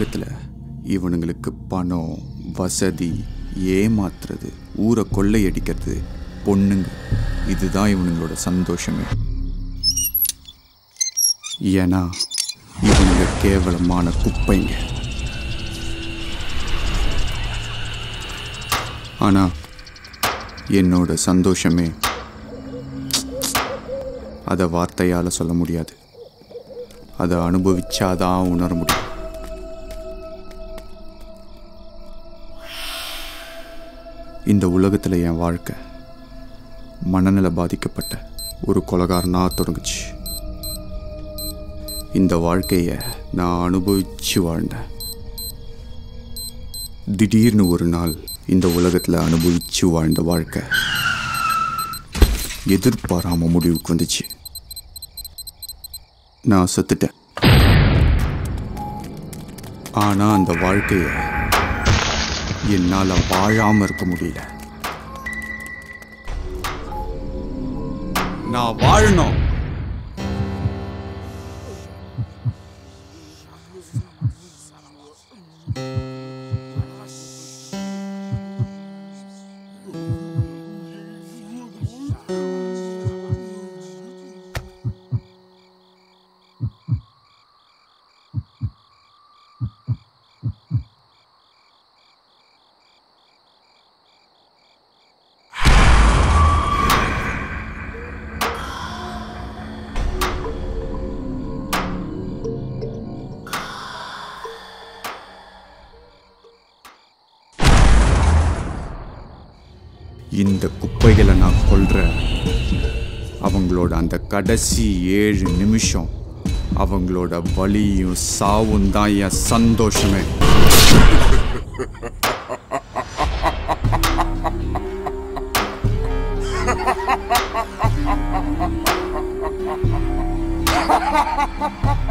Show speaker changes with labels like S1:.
S1: உலகத்தில் இவனுங்களுக்கு பணம் வசதி ஏமாத்துறது ஊரை கொள்ளையடிக்கிறது பொண்ணுங்க இதுதான் இவனுங்களோட சந்தோஷமே ஏன்னா இவனுங்க கேவலமான குப்பைங்க ஆனா என்னோட சந்தோஷமே அதை வார்த்தையால் சொல்ல முடியாது அதை அனுபவிச்சாதான் உணர முடியும் இந்த உலகத்தில் என் வாழ்க்கை மனநல பாதிக்கப்பட்ட ஒரு கொலகாரனா தொடங்குச்சு இந்த வாழ்க்கையை நான் அனுபவிச்சு வாழ்ந்தேன் திடீர்னு ஒரு நாள் இந்த உலகத்தில் அனுபவிச்சு வாழ்ந்த வாழ்க்கை எதிர்பாராம முடிவுக்கு வந்துச்சு நான் செத்துட்டேன் ஆனா அந்த வாழ்க்கைய என்னால வாழாம இருக்க முடியல நான் வாழணும் இந்த குப்பைகளை நான் கொல்றேன் அவங்களோட அந்த கடைசி ஏழு நிமிஷம் அவங்களோட வலியும் சாவும் தான் என் சந்தோஷமே
S2: ha ha ha ha